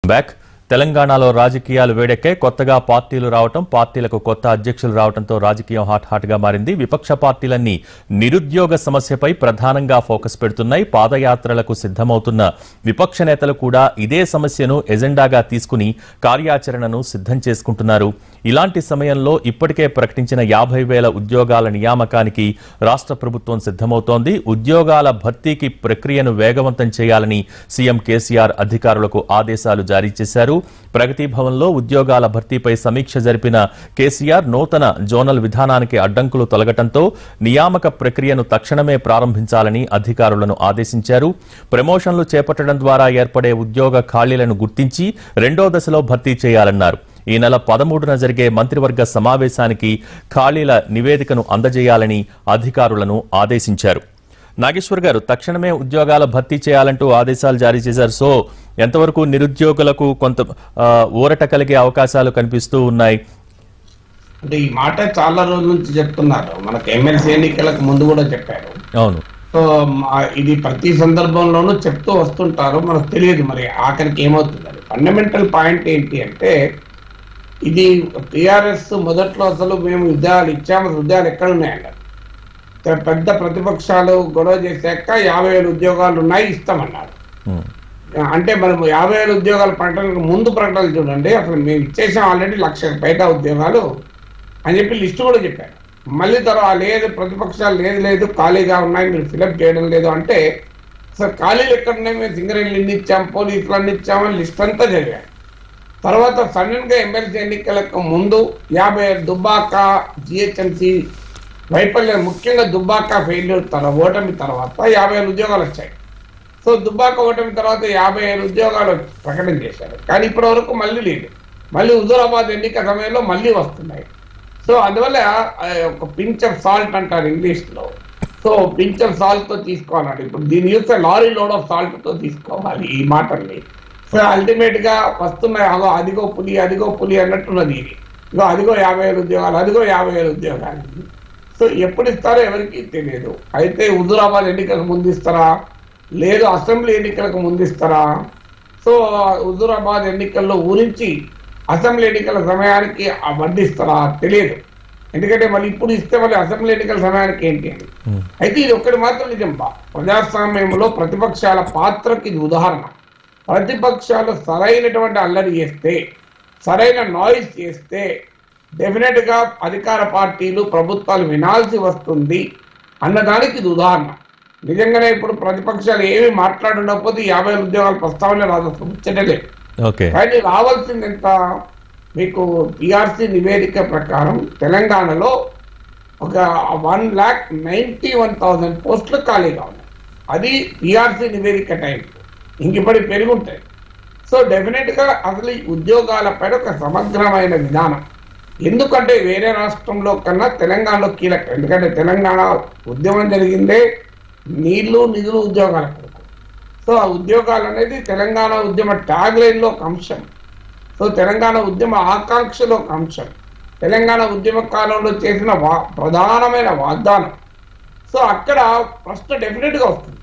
Back తెలంగాణలో రాజకీయాలు వేడెక్కే కొత్తగా పార్టీలు రావటం పార్టీలకు కొత్త అధ్యక్షులు రావడంతో రాజకీయం హాట్ హాట్ గా మారింది విపక్ష పార్టీలన్నీ నిరుద్యోగ సమస్యపై ప్రధానంగా ఫోకస్ పెడుతున్నాయి పాదయాత్రలకు సిద్ధమవుతున్న విపక్ష నేతలు కూడా ఇదే సమస్యను ఎజెండాగా తీసుకుని కార్యాచరణను సిద్ధం చేసుకుంటున్నారు ఇలాంటి సమయంలో ఇప్పటికే ప్రకటించిన యాభై వేల ఉద్యోగాల నియామకానికి రాష్ట్ర ప్రభుత్వం సిద్ధమవుతోంది ఉద్యోగాల భర్తీకి ప్రక్రియను వేగవంతం చేయాలని సీఎం కేసీఆర్ అధికారులకు ఆదేశాలు జారీ చేశారు ప్రగతి భవన్లో ఉద్యోగాల భర్తీపై సమీక్ష జరిపిన కేసీఆర్ నూతన జోనల్ విధానానికి అడ్డంకులు తొలగటంతో నియామక ప్రక్రియను తక్షణమే ప్రారంభించాలని అధికారులను ఆదేశించారు ప్రమోషన్లు చేపట్టడం ద్వారా ఏర్పడే ఉద్యోగ ఖాళీలను గుర్తించి రెండో దశలో భర్తీ చేయాలన్నారు ఈ నెల పదమూడున జరిగే మంత్రివర్గ సమావేశానికి ఖాళీల నివేదికను అందజేయాలని అధికారులను ఆదేశించారు నాగేశ్వర్ గారు తక్షణమే ఉద్యోగాల భర్తీ చేయాలంటూ ఆదేశాలు జారీ చేశారు సో ఎంతవరకు నిరుద్యోగులకు కొంత ఆ, ఊరట కలిగే అవకాశాలు కనిపిస్తూ ఉన్నాయి అంటే ఈ మాట చాలా రోజుల నుంచి చెప్తున్నారు మనకు ఎమ్మెల్సీ ఎన్నికలకు ముందు కూడా చెప్పారు అవును సో మా- ఇది ప్రతి సందర్భంలోనూ చెప్తూ వస్తుంటారు మనకు తెలియదు మరి ఆఖరికి ఏమవుతుందని ఫండమెంటల్ పాయింట్ ఏంటి అంటే ఇది టిఆర్ఎస్ మొదట్లో అసలు మేము ఉద్యోగాలు ఇచ్చాము అసలు ఉద్యోగాలు ఎక్కడ ఉన్నాయన్నారు పె- పెద్ద ప్రతిపక్షాలు గొడవ చేశాక యాభై వేల ఉద్యోగాలు ఉన్నాయి ఇస్తామన్నారు ఉమ్, అంటే మనం యాభై వేల ఉద్యోగాల ప్రకటనకు ముందు ప్రకటనలు చూడండి అసలు మేము ఇచ్చేసాం ఆల్రెడీ లక్ష పైగా ఉద్యోగాలు అని చెప్పి లిస్టు కూడా చెప్పారు మళ్ళీ తర్వాత లేదు ప్రతిపక్షాలు లేదు లేదు ఖాళీగా ఉన్నాయి మీరు ఫిలప్ చేయడం లేదు అంటే అసలు ఖాళీలు ఎక్కడ ఉన్నాయి మేము సింగరేళ్ళు ఇన్ని ఇచ్చాం పోలీసులు అన్ని ఇచ్చామని లిస్ట్ అంతా చదివారు తర్వాత సడన్ గా ఎమ్మెల్సీ ఎన్నికలకు ముందు యాభై దుబ్బాక జిహెచ్ఎంసి వైఫల్యం ముఖ్యంగా దుబ్బాక ఫెయిల్యూర్ తర్వాత ఓటమి తర్వాత యాభై వేల ఉద్యోగాలు వచ్చాయి సో దుబ్బాక ఓటమి తర్వాత యాభై ఏడు ఉద్యోగాలు ప్రకటన చేశారు కానీ ఇప్పటి వరకు మళ్ళీ లేదు మళ్ళీ హుజూరాబాద్ ఎన్నిక సమయంలో మళ్ళీ వస్తున్నాయి సో అందువల్ల ఆ, ఒక పించ్ ఆఫ్ సాల్ట్ అంటారు ఇంగ్లీష్ లో సో పించ్ ఆఫ్ సాల్ట్ తో తీసుకోవాలండి ఇప్పుడు దీన్ని చూస్తే లారీ లోడ్ ఆఫ్ సాల్ట్ తో తీసుకోవాలి ఈ మాటల్ని సో అల్టిమేట్ గా వస్తున్నాయి అగో అదిగో పులి అదిగో పులి అన్నట్టున్నది ఇది ఇగో అదిగో యాభై వేల ఉద్యోగాలు అదిగో యాభై వేల ఉద్యోగాలు సో ఎప్పుడు ఇస్తారో ఎవరికి తెలియదు అయితే హుజూరాబాద్ ఎన్నికలకు ముందు ఇస్తారా లేదు అసెంబ్లీ ఎన్నికలకు ముందు ఇస్తారా సో హుజూరాబాద్ ఎన్నికల్లో ఊరించి అసెంబ్లీ ఎన్నికల సమయానికి ఆ వడ్డిస్తారా తెలియదు ఎందుకంటే మళ్ళీ ఇప్పుడు ఇస్తే మళ్ళీ అసెంబ్లీ ఎన్నికల సమయానికి ఏంటి అని ఉమ్, అయితే ఇది ఒక్కటి మాత్రం నిజం బా ప్రజాస్వామ్యంలో ప్రతిపక్షాల పాత్రకి ఇది ఉదాహరణ ప్రతిపక్షాలు సరైనటువంటి అల్లరి చేస్తే సరైన నాయిస్ చేస్తే డెఫినెట్ గా అధికార పార్టీలు ప్రభుత్వాలు వినాల్సి వస్తుంది అన్నదానికి ఇది ఉదాహరణ నిజంగానే ఇప్పుడు ప్రతిపక్షాలు ఏమి మాట్లాడకపోతే యాభై ఉద్యోగాల ప్రస్తావన రాదు అసలు ముచ్చటే లేదు ఓకే కానీ రావాల్సింది ఎంత మీకు పిఆర్సి నివేదిక ప్రకారం తెలంగాణలో ఒక one lakh ninety one thousand పోస్టులు ఖాళీగా ఉన్నాయి అది పిఆర్సి నివేదిక టైం ఇంక ఇప్పటి పెరుగుంటాయి సో డెఫినెట్ గా అసలు ఈ ఉద్యోగాలపైన ఒక సమగ్రమైన విధానం ఎందుకంటే వేరే రాష్ట్రంలో కన్నా తెలంగాణలో కీలకం ఎందుకంటే తెలంగాణ ఉద్యమం జరిగిందే నీళ్లు నిధులు ఉద్యోగాల కొరకు సో ఆ ఉద్యోగాలు అనేది తెలంగాణ ఉద్యమ ట్యాగ్ లైన్ లో ఒక అంశం సో తెలంగాణ ఉద్యమ ఆకాంక్షలో ఒక అంశం తెలంగాణ ఉద్యమ కాలంలో చేసిన వా ప్రధానమైన వాగ్దానం సో అక్కడ ప్రశ్న డెఫినెట్ గా వస్తుంది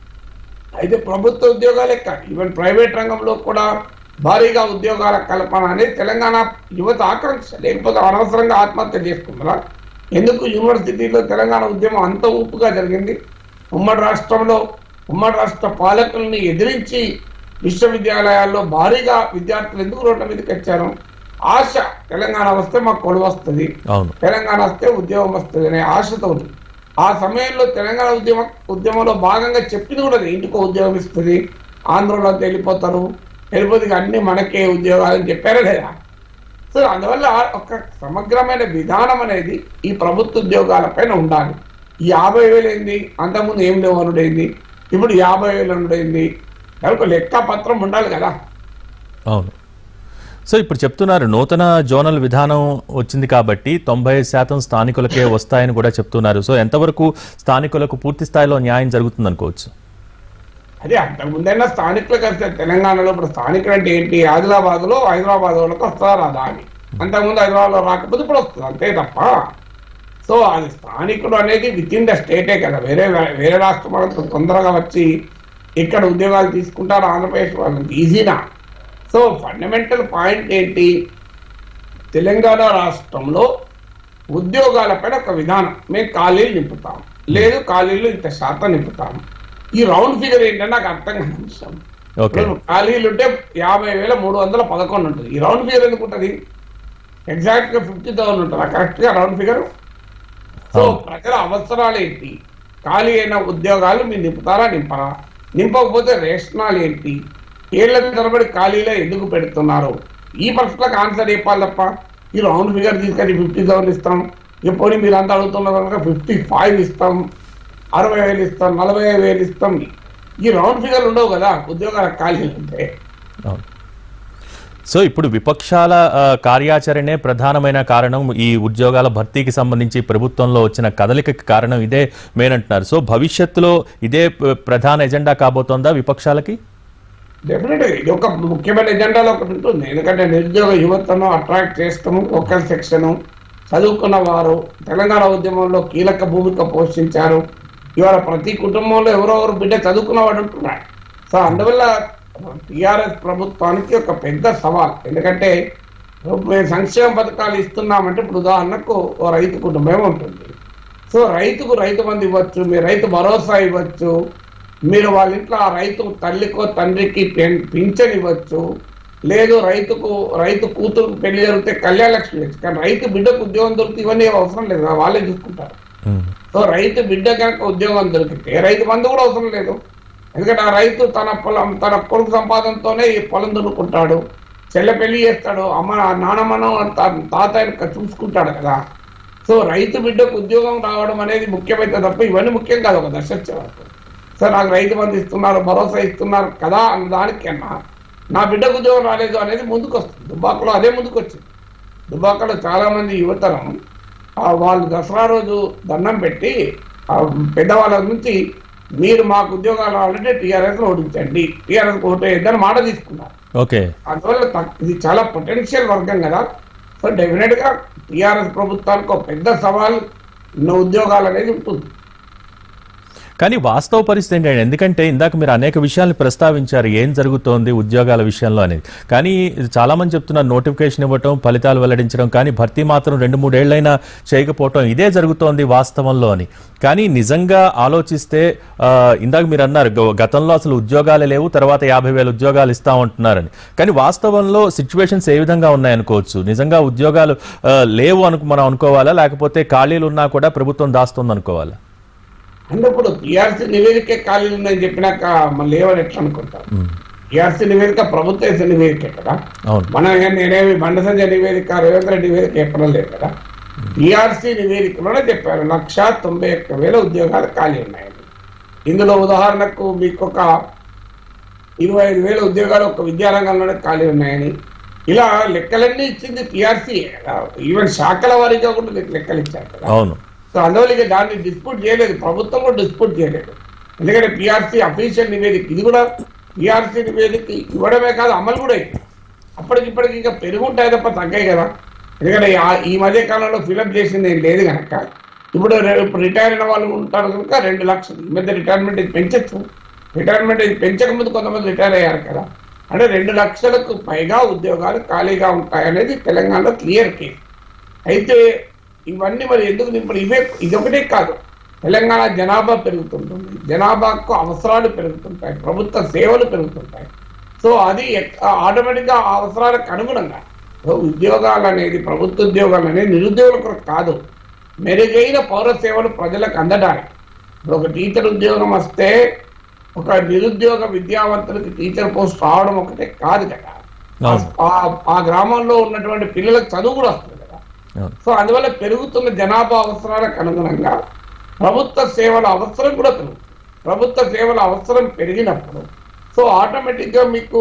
అయితే ప్రభుత్వ ఉద్యోగాలే కాదు ఈవెన్ ప్రైవేట్ రంగంలో కూడా భారీగా ఉద్యోగాల కల్పన అనేది తెలంగాణ యువత ఆకాంక్ష లేకపోతే అనవసరంగా ఆత్మహత్య చేసుకుంటారా ఎందుకు యూనివర్సిటీలో తెలంగాణ ఉద్యమం అంత ఊపుగా జరిగింది ఉమ్మడి రాష్ట్రంలో ఉమ్మడి రాష్ట్ర పాలకుల్ని ఎదిరించి విశ్వవిద్యాలయాల్లో భారీగా విద్యార్థులు ఎందుకు రోడ్ల మీదకి వచ్చారు ఆశ తెలంగాణ వస్తే మాకు కొడు వస్తుంది అవును తెలంగాణ వస్తే ఉద్యోగం వస్తుంది అనే ఆశతో ఉంది ఆ సమయంలో తెలంగాణ ఉద్యమ ఉద్యమంలో భాగంగా చెప్పింది కూడా అదే. ఇంటికో ఉద్యోగం ఇస్తుంది ఆంధ్రలో వెళ్ళిపోతారు వెళ్ళిపోతే ఇక అన్ని మనకే ఉద్యోగాలు అని చెప్పారా లేదా సో అందువల్ల ఒక సమగ్రమైన విధానం అనేది ఈ ప్రభుత్వ ఉద్యోగాలపైన ఉండాలి ఈ యాభై వేలు ఏంది అంతకుముందు ఏం లేవు అనుడైంది ఇప్పుడు యాభై వేలు అనుడైంది దానికి ఒక లెక్క పత్రం ఉండాలి కదా అవును సో ఇప్పుడు చెప్తున్నారు నూతన జోనల్ విధానం వచ్చింది కాబట్టి తొంభై శాతం స్థానికులకే వస్తాయని కూడా చెప్తున్నారు సో ఎంతవరకు స్థానికులకు పూర్తి స్థాయిలో న్యాయం జరుగుతుంది అనుకోవచ్చు అదే అంతకుముందైనా స్థానికులకు వస్తే తెలంగాణలో ఇప్పుడు స్థానికులు అంటే ఏంటి ఆదిలాబాద్ లో హైదరాబాద్ వాళ్ళకి వస్తారా రాదా అని అంతకుముందు హైదరాబాద్ లో రాకపోతే ఇప్పుడు వస్తుంది అంతే తప్ప సో అది స్థానికుడు అనేది విత్ ఇన్ ద స్టేటే కదా వేరే వేరే రాష్ట్రం వాళ్ళకి తొందరగా వచ్చి ఇక్కడ ఉద్యోగాలు తీసుకుంటారు ఆంధ్రప్రదేశ్ వాళ్ళకి ఈజీనా సో ఫండమెంటల్ పాయింట్ ఏంటి తెలంగాణ రాష్ట్రంలో ఉద్యోగాలపైన ఒక విధానం మేము ఖాళీలు నింపుతాం లేదు ఖాళీలు ఇంత శాతం నింపుతాం ఈ రౌండ్ ఫిగర్ ఏంటంటే నాకు అర్థం కాని అంశం ఓకే ఇప్పుడు ఖాళీలు ఉంటే యాభై వేల మూడు వందల పదకొండు ఉంటుంది ఈ రౌండ్ ఫిగర్ ఎందుకు ఉంటుంది ఎగ్జాక్ట్ గా ఫిఫ్టీ థౌసండ్ ఉంటుంది కరెక్ట్ గా రౌండ్ ఫిగర్ సో అవును. ప్రజల అవసరాలు ఏంటి ఖాళీ అయిన ఉద్యోగాలు మీరు నింపుతారా నింపరా నింపకపోతే రేషనాలు ఏంటి ఏళ్ల తరబడి ఖాళీలో ఎందుకు పెడుతున్నారు ఈ ప్రశ్నలకు ఆన్సర్ చెప్పాలి తప్ప ఈ రౌండ్ ఫిగర్ తీసుకొని ఫిఫ్టీ థౌసండ్ ఇస్తాం ఇప్పుడు మీరు అంతా అడుగుతున్నారు కనుక ఫిఫ్టీ ఫైవ్ ఇస్తాం అరవై వేలు ఇస్తాం నలభై వేలు ఇస్తాం ఈ రౌండ్ ఫిగర్ ఉండవు కదా ఉద్యోగాల ఖాళీలు ఉంటే అవును. సో ఇప్పుడు విపక్షాల ఆ, కార్యాచరణే ప్రధానమైన కారణం ఈ ఉద్యోగాల భర్తీకి సంబంధించి ప్రభుత్వంలో వచ్చిన కదలికకి కారణం ఇదే మెయిన్ అంటున్నారు సో భవిష్యత్తులో ఇదే ప- ప్రధాన ఎజెండా కాబోతోందా విపక్షాలకి డెఫినెట్ ఇది ఒక ముఖ్యమైన ఎజెండాలో ఒకటి ఉంటుంది ఎందుకంటే నిరుద్యోగ యువతను అట్రాక్ట్ చేస్తాము లోకల్ సెక్షన్ చదువుకున్న వారు తెలంగాణ ఉద్యమంలో కీలక భూమిక పోషించారు ఇవాళ ప్రతి కుటుంబంలో ఎవరో ఒకరు బిడ్డ చదువుకున్న వాడు ఉంటున్నాడు సో అందువల్ల టిఆర్ఎస్ ప్రభుత్వానికి ఒక పెద్ద సవాల్ ఎందుకంటే మేము సంక్షేమ పథకాలు ఇస్తున్నామంటే ఇప్పుడు ఉదాహరణకు ఓ రైతు కుటుంబం ఉంటుంది సో రైతుకు రైతు మంది ఇవ్వచ్చు మీరు రైతు భరోసా ఇవ్వచ్చు మీరు వాళ్ళ ఇంట్లో ఆ రైతు తల్లికో తండ్రికి పెన్- పింఛన్ ఇవ్వచ్చు లేదు రైతుకు రైతు కూతురుకు పెళ్లి జరిగితే కళ్యాణ లక్ష్మి ఇవ్వచ్చు కానీ రైతు బిడ్డకు ఉద్యోగం దొరికితే ఇవన్నీ ఏం అవసరం లేదు కదా, వాళ్ళే చూసుకుంటారు ఉమ్. సో రైతు బిడ్డ కనుక ఉద్యోగం దొరికితే రైతు మందు కూడా అవసరం లేదు ఎందుకంటే ఆ రైతు తన పొలం తన కొడుకు సంపాదనతోనే ఈ పొలం దున్నుకుంటాడు చెల్లె పెళ్లి చేస్తాడు అమ్మ నానమ్మను తా- తాతయ్యను క- చూసుకుంటాడు కదా సో రైతు బిడ్డకు ఉద్యోగం రావడం అనేది ముఖ్యమైతే తప్ప ఇవన్నీ ముఖ్యం కాదు ఒక దశ వచ్చే వరకు సో నాకు రైతు మంది ఇస్తున్నారు భరోసా ఇస్తున్నారు కదా అన్న దానికన్నా నా బిడ్డకు ఉద్యోగం రాలేదు అనేది ముందుకు వస్తుంది దుబ్బాకలో అదే ముందుకు వచ్చింది దుబ్బాకలో చాలా మంది యువతరం ఆ వాళ్ళు దసరా రోజు దండం పెట్టి ఆ పెద్దవాళ్ళ నుంచి మీరు మాకు ఉద్యోగాలు రావాలంటే టీఆర్ఎస్ ఓడించండి టీఆర్ఎస్ ఓటు వేయద్దని మాట తీసుకున్నారు ఓకే అందువల్ల తక్- ఇది చాలా పొటెన్షియల్ వర్గం కదా సో డెఫినెట్ గా టీఆర్ఎస్ ప్రభుత్వానికి ఒక పెద్ద సవాల్ ఉన్న ఉద్యోగాలు అనేది ఉంటుంది కానీ వాస్తవ పరిస్థితి ఏంటంటే ఎందుకంటే ఇందాక మీరు అనేక విషయాల్ని ప్రస్తావించారు ఏం జరుగుతోంది ఉద్యోగాల విషయంలో అనేది కానీ ఇది చాలా మంది చెప్తున్నారు నోటిఫికేషన్ ఇవ్వటం ఫలితాలు వెల్లడించడం కానీ భర్తీ మాత్రం రెండు మూడేళ్లైనా చేయకపోవటం ఇదే జరుగుతోంది వాస్తవంలో అని కానీ నిజంగా ఆలోచిస్తే ఆ, ఇందాక మీరు అన్నారు గ- గతంలో అసలు ఉద్యోగాలే లేవు తర్వాత యాభై వేల ఉద్యోగాలు ఇస్తామంటున్నారని కానీ వాస్తవంలో సిచ్యువేషన్స్ ఏ విధంగా ఉన్నాయనుకోవచ్చు నిజంగా ఉద్యోగాలు ఆ, లేవు అను మనం అనుకోవాలా లేకపోతే ఖాళీలు ఉన్నా కూడా ప్రభుత్వం దాస్తుంది అనుకోవాలా అంటే ఇప్పుడు టీఆర్సీ నివేదికే ఖాళీలు ఉన్నాయని చెప్పినాక మళ్ళీ లేవని ఎట్లా అనుకుంటాం టీఆర్సీ నివేదిక ప్రభుత్వ వేసిన నివేదికే కదా అవును మనం ఏం- నేనేమి బండ సంజయ్ నివేదిక రేవంత్ రెడ్డి నివేదిక చెప్పడం లేదు కదా టీఆర్సీ నివేదికలోనే చెప్పారు లక్ష తొంభై ఒక్క వేల ఉద్యోగాలు ఖాళీ ఉన్నాయని ఇందులో ఉదాహరణకు మీకు ఒక ఇరవై ఐదు వేల ఉద్యోగాలు ఒక విద్యారంగంలోనే ఖాళీ ఉన్నాయని ఇలా లెక్కలన్నీ ఇచ్చింది టీఆర్సీ ఈవెన్ శాఖల వారీగా కూడా లెక్క- లెక్కలు ఇచ్చారు కదా అవును సో అందువల్ల ఇక దాన్ని డిస్ప్యూట్ చేయలేదు ప్రభుత్వం కూడా డిస్ప్యూట్ చేయలేదు ఎందుకంటే పిఆర్సీ అఫీషియల్ నివేదిక ఇది కూడా పిఆర్సీ నివేదిక ఇవ్వడమే కాదు అమలు కూడా అయింది అప్పటికిప్పటికి ఇంకా పెరుగుంటాయి తప్ప తగ్గాయి కదా ఎందుకంటే ఆ- ఈ మధ్య కాలంలో ఫిలప్ చేసింది ఏం లేదు కనుక ఇప్పుడు రె- ఇప్పుడు రిటైర్ అయిన వాళ్ళు ఉంటారు కనుక రెండు లక్షలు ఈ మధ్య రిటైర్మెంట్ ఇది పెంచచ్చు రిటైర్మెంట్ ఇది పెంచక ముందు కొంతమంది రిటైర్ అయ్యారు కదా అంటే రెండు లక్షలకు పైగా ఉద్యోగాలు ఖాళీగా ఉంటాయనేది తెలంగాణలో క్లియర్ కేస్ అయితే ఇవన్నీ మరి ఎందుకు ఇప్పుడు ఇవే ఇదొకటే కాదు తెలంగాణ జనాభా పెరుగుతుంటుంది జనాభాకు అవసరాలు పెరుగుతుంటాయి ప్రభుత్వ సేవలు పెరుగుతుంటాయి సో అది ఆటోమేటిక్గా ఆ అవసరాలకు అనుగుణంగా సో ఉద్యోగాలు అనేది ప్రభుత్వ ఉద్యోగాలు అనేది నిరుద్యోగుల కొరకు కాదు మెరుగైన పౌర సేవలు ప్రజలకు అందడానికి ఇప్పుడు ఒక టీచర్ ఉద్యోగం వస్తే ఒక నిరుద్యోగ విద్యావంతులకి టీచర్ పోస్ట్ రావడం ఒకటే కాదు కదా అవును. ఆ- ఆ గ్రామంలో ఉన్నటువంటి పిల్లలకు చదువు కూడా వస్తుంది కదా అవును సో అందువల్ల పెరుగుతున్న జనాభా అవసరాలకు అనుగుణంగా ప్రభుత్వ సేవల అవసరం కూడా పెరుగుతుంది ప్రభుత్వ సేవల అవసరం పెరిగినప్పుడు సో ఆటోమేటిక్గా మీకు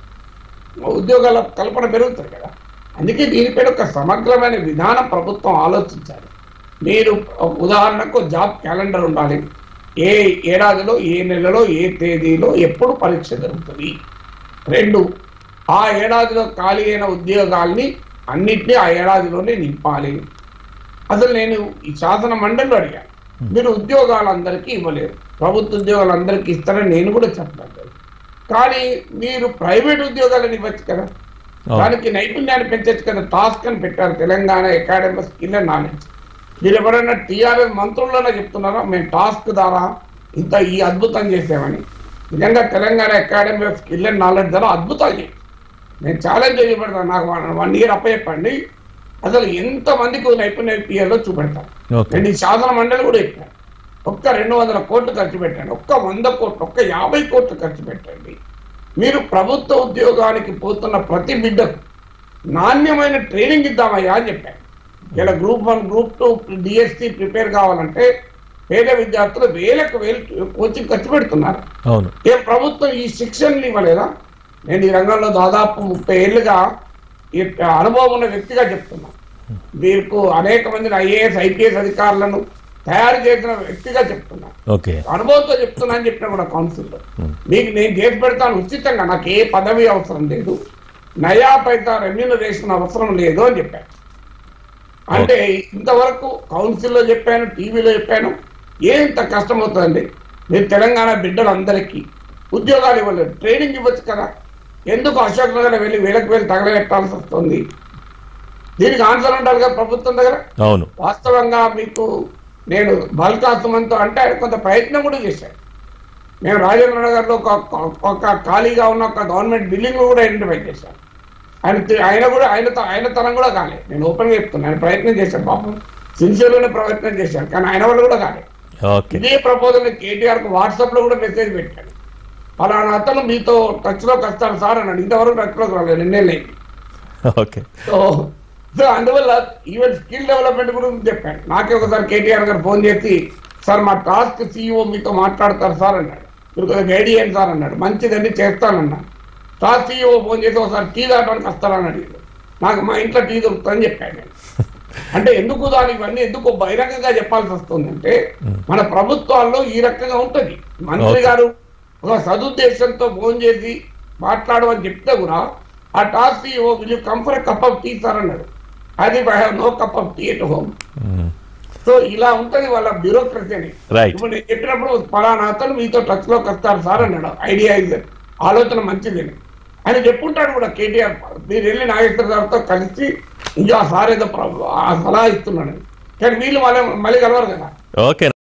ఉద్యోగాల కల్పన పెరుగుతుంది కదా అందుకే దీనిపైన ఒక సమగ్రమైన విధానం ప్రభుత్వం ఆలోచించాలి మీరు ఒక ఉదాహరణకు జాబ్ క్యాలెండర్ ఉండాలి ఏ ఏడాదిలో ఏ నెలలో ఏ తేదీలో ఎప్పుడు పరీక్ష జరుగుతుంది రెండు ఆ ఏడాదిలో ఖాళీ అయిన ఉద్యోగాల్ని అన్నిటినీ ఆ ఏడాదిలోనే నింపాలి అసలు నేను ఈ శాసన మండలిలో అడిగాను మీరు ఉద్యోగాలు అందరికీ ఇవ్వలేరు ప్రభుత్వ ఉద్యోగాలు అందరికీ ఇస్తారని నేను కూడా చెప్పలేదు కానీ మీరు ప్రైవేట్ ఉద్యోగాలను ఇవ్వచ్చు కదా అవును. దానికి నైపుణ్యాన్ని పెంచచ్చు కదా టాస్క్ అని పెట్టారు Telangana academy skill and knowledge మీరు ఎవరైనా టీఆర్ఎస్ మంత్రుల్లోనే చెప్తున్నారా మేము టాస్క్ ద్వారా ఇంత ఈ అద్భుతం చేసామని నిజంగా Telangana academy of skill and knowledge ద్వారా అద్భుతాలు చేసి నేను ఛాలెంజ్ చేయబడతాను నాకు వన్ ఇయర్ అప్పచెప్పండి అసలు ఎంత మందికి నైపుణ్యం ఇప్పియాలో చూపెడతాను ఓకే నేను ఈ శాసన మండలి కూడా చెప్పాను ఒక్క రెండు వందల కోట్లు ఖర్చు పెట్టండి ఒక్క వంద కోట్లు ఒక్క యాభై కోట్లు ఖర్చు పెట్టండి మీరు ప్రభుత్వ ఉద్యోగానికి పోతున్న ప్రతి బిడ్డకు నాణ్యమైన ట్రైనింగ్ ఇద్దామయ్యా అని చెప్పాను ఇలా group one group two DSC prepare కావాలంటే పేద విద్యార్థులు వేలకు వేలు కోచింగ్ ఖర్చు పెడుతున్నారు అవును ఏ ప్రభుత్వం ఈ శిక్షణలు ఇవ్వలేదా నేను ఈ రంగంలో దాదాపు ముప్పై ఏళ్ళుగా ఈ అనుభవం ఉన్న వ్యక్తిగా చెప్తున్నా వీరికి అనేక మందిని ఐఏఎస్ ఐపీఎస్ అధికారులను తయారు చేసిన వ్యక్తిగా చెప్తున్నా ఓకే అనుభవంతో చెప్తున్నా అని చెప్పిన కూడా కౌన్సిల్లో మీకు నేను చేసి పెడతాను ఉచితంగా నాకు ఏ పదవి అవసరం లేదు నయా పైసా రెమ్యూనరేషన్ అవసరం లేదు అని చెప్పాను అంటే ఇంతవరకు కౌన్సిల్లో చెప్పాను టీవీలో చెప్పాను ఏంత కష్టమవుతుందండి మీరు తెలంగాణ బిడ్డలందరికీ ఉద్యోగాలు ఇవ్వలేదు ట్రైనింగ్ ఇవ్వచ్చు కదా ఎందుకు అశోక్ నగర్ వెళ్ళి వేలకు వేలు తగలబెట్టాల్సి వస్తుంది దీనికి ఆన్సర్ ఉండాలి కదా ప్రభుత్వం దగ్గర అవును వాస్తవంగా మీకు నేను బల్కా సుమంత్ అంటే ఆయన కొంత ప్రయత్నం కూడా చేశాను మేము రాజేంద్ర నగర్లో ఒక ఒక ఖాళీగా ఉన్న ఒక గవర్నమెంట్ బిల్డింగ్ కూడా ఐడెంటిఫై చేశాను ఆయన తి- ఆయన కూడా ఆయన త- ఆయన తరం కూడా కాలేదు నేను ఓపెన్గా చెప్తున్నాను ఆయన ప్రయత్నం చేశాను పాపం సిన్సియర్గానే ప్రయత్నం చేశాను కానీ ఆయన వల్ల కూడా కాలేదు ఓకే ఇదే ప్రపోజల్ కేటీఆర్ కు వాట్సాప్ లో కూడా మెసేజ్ పెట్టాను పలానా అతను మీతో టచ్ లోకి వస్తాను సార్ అన్నాడు ఇంతవరకు టచ్ లోకి రాలేదు నిన్నే ఓకే సో సో అందువల్ల ఈవెన్ స్కిల్ డెవలప్మెంట్ గురించి చెప్పాను నాకే ఒకసారి కేటీఆర్ గారు ఫోన్ చేసి సార్ మా టాస్క్ సీఈఓ మీతో మాట్లాడతారు సార్ అన్నాడు మీరు కొద్దిగా గైడ్ చేయండి సార్ అన్నాడు మంచిదండి చేస్తానన్నాను టాస్క్ సీఈఓ ఫోన్ చేసి ఒకసారి టీ తాగడానికి వస్తారని అడిగాడు నాకు మా ఇంట్లో టీ దొరుకుతుందని చెప్పాను నేను అంటే ఎందుకు దాని ఇవన్నీ ఎందుకు బహిరంగంగా చెప్పాల్సి వస్తుంది అంటే మన ప్రభుత్వాల్లో ఈ రకంగా ఉంటది మంత్రి Okay. గారు ఒక సదుద్దేశంతో ఫోన్ చేసి మాట్లాడమని చెప్తే కూడా ఆ TASK oh will come for cup of tea sir అన్నాడు అది I have no cup of tea at home so ఇలా ఉంటది వాళ్ళ బ్యూరోక్రసీ అని Right. ఇప్పుడు నేను చెప్పినప్పుడు పలానా అతను మీతో టచ్ లోకి వస్తారు సార్ అన్నాడు ఐడియా ఇది ఆలోచన మంచిది అని. ఆయన చెప్పుంటాడు కూడా కేటీఆర్ మీరు వెళ్ళి నాగేశ్వర గారితో కలిసి ఇంకా సార్ ఏదో ప్ర- ఆ సలహా ఇస్తున్నాడు కానీ వీళ్ళు మళ్ళీ మళ్ళీ కలవరు కదా ఓకే